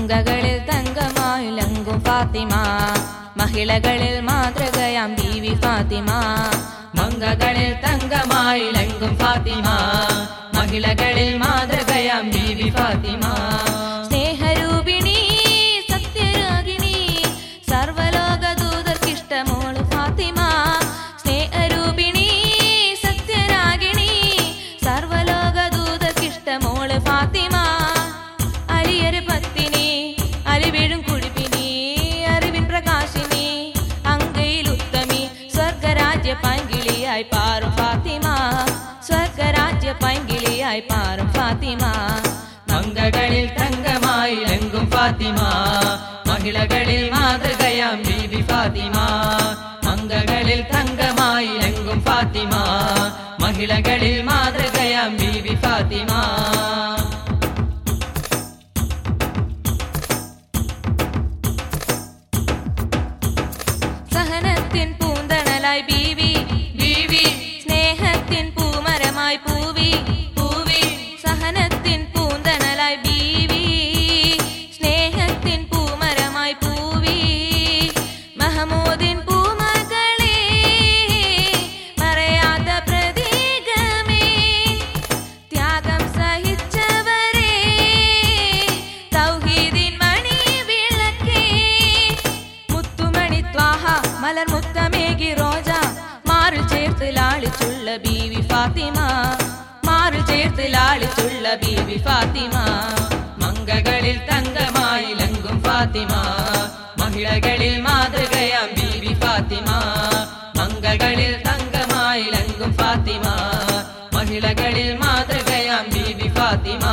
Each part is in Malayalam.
മങ്കകളിൽ തങ്കമായി ലങ്കും ഫാത്തിമ മഹിളകളിൽ മാതൃകയാം ബീവി ഫാത്തിമ മംഗകളിൽ തങ്കമായി ലങ്കും ഫാത്തിമ മഹിളകളിൽ മാതൃകയാം ബീവി ഫാത്തിമ സ്നേഹരൂപിണി സത്യരാഗിണി സർവലോകദൂതർക്കിഷ്ടമോള് ഫാത്തിമ സ്നേഹരൂപിണി സത്യരാഗിണി സർവലോകദൂതർക്കിഷ്ടമോള് ഫാത്തിമ അലിയര് പത്തിനി അലിവിഴും കുടിപ്പിനി അറിവിൻ പ്രകാശിനി അങ്കയിൽ ഉത്തമി സ്വർഗരാജ്യ പൈങ്കിളിയായി പാറും ഫാത്തിമ സ്വർഗരാജ്യ പൈങ്കിളിയായി പാറും ഫാത്തിമ മംഗകളിൽ തങ്കമായി ലങ്കും ഫാത്തിമ മഹിളകളിൽ മാതൃകയാം ബീവി ഫാത്തിമ മംഗകളിൽ തങ്കമായി ലങ്കും ഫാത്തിമ മഹിളകളിൽ മാതൃകയാം ബീവി ഫാത്തിമ സഹനത്തിൻ പൂന്തണലായി ബീവി ബീവി സ്നേഹത്തിൻ പൂമരമായി പൂവി പൂവി സഹനത്തിൻ പൂന്തണലായി ബീവി സ്നേഹത്തിൻ പൂമരമായി പൂവി മഹമൂദിൻ പൂമകളെ പറയാത്ത പ്രതീകമേ ത്യാഗം സഹിച്ചവരെ തൗഹീദിൻ മണി വിളക്കേ മുത്തുമണി ത്വാഹ മലർ മുത്തമേകി റോജ മാറിൽ ചേർത്ത് ലാളിച്ചുള്ള ബീവി ഫാത്തിമ മാറിൽ ചേർത്ത് ലാളിച്ചുള്ള ബീവി ഫാത്തിമ മംഗകളിൽ തങ്കമായി ലങ്കും ഫാത്തിമ മഹിളകളിൽ മാതൃകയാം ബീവി ഫാത്തിമ മംഗകളിൽ തങ്കമായി ലങ്കും ഫാത്തിമ മഹിളകളിൽ മാതൃകയാം ബീവി ഫാത്തിമ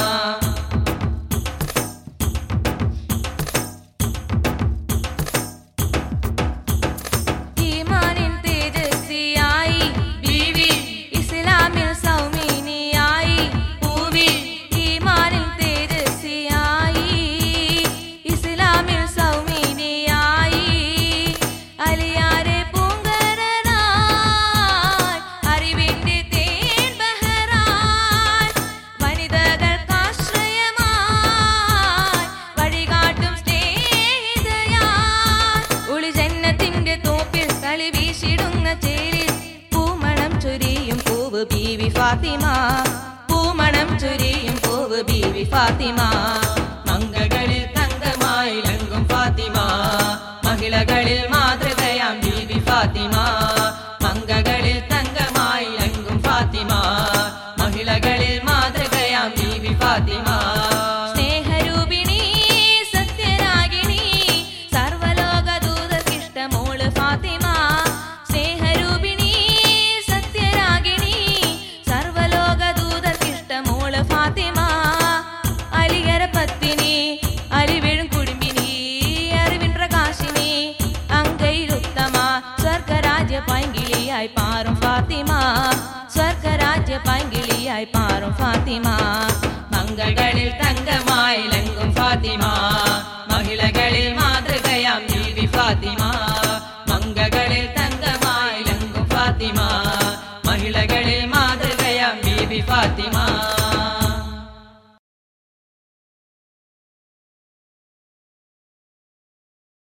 ഈമാനിൻ തേജസ്വിയായി ബീവി ഇസ്ലാമിൽ സൗമിനിയായി പൂവി ഈമാനിൽ തേജസ്വിയായി ഇസ്ലാമിൽ സൗമിനിയായി അലിയാരെ പൂങ്കരനായി അറിവിന്റെ തേൻ ബഹറായി വനിതകൾക്കാശ്രയമായി വഴികാട്ടും സ്നേഹിതയായി ഉളി ജന്നത്തിന്റെ തോപ്പിൽ കളി വീശിടുന്ന ചേരിൽ പൂമണം ചൊരിയും പൂവ് ബീവി ഫാത്തിമ പൂമണം ചൊരിയും പൂവ് ബീവി ഫാത്തിമ മംഗകളിൽ തങ്കമായി ലങ്കും ഫാത്തിമ മഹിളകളിൽ മാതൃകയാം ബീവി ഫാത്തിമ മംഗകളിൽ തങ്കമായി ലങ്കും ഫാത്തിമ മഹിളകളിൽ മാതൃകയാം ബീവി ഫാത്തിമ സ്നേഹരൂപിണി സത്യരാഗിണി സർവലോകദൂതർക്കിഷ്ടമോള് ഫാത്തിമ സ്നേഹരൂപിണി സത്യരാഗിണി സർവലോകദൂതർക്കിഷ്ടമോള് ഫാത്തിമ അലിയര പത്തിനി അലിവിഴും കുടുംബിനി അറിവിൻ പ്രകാശിനി അങ്കയിലുത്തമ സ്വർഗരാജ്യ പൈങ്കിളിയായി പാറും ഫാത്തിമ സ്വർഗരാജ്യ പൈങ്കിളിയായി പാറും ഫാത്തിമ മംഗകളിൽ തങ്കമായി ലങ്കും ഫാത്തിമ മഹിളകളിൽ മാതൃകയാം ബീവി ഫാത്തിമ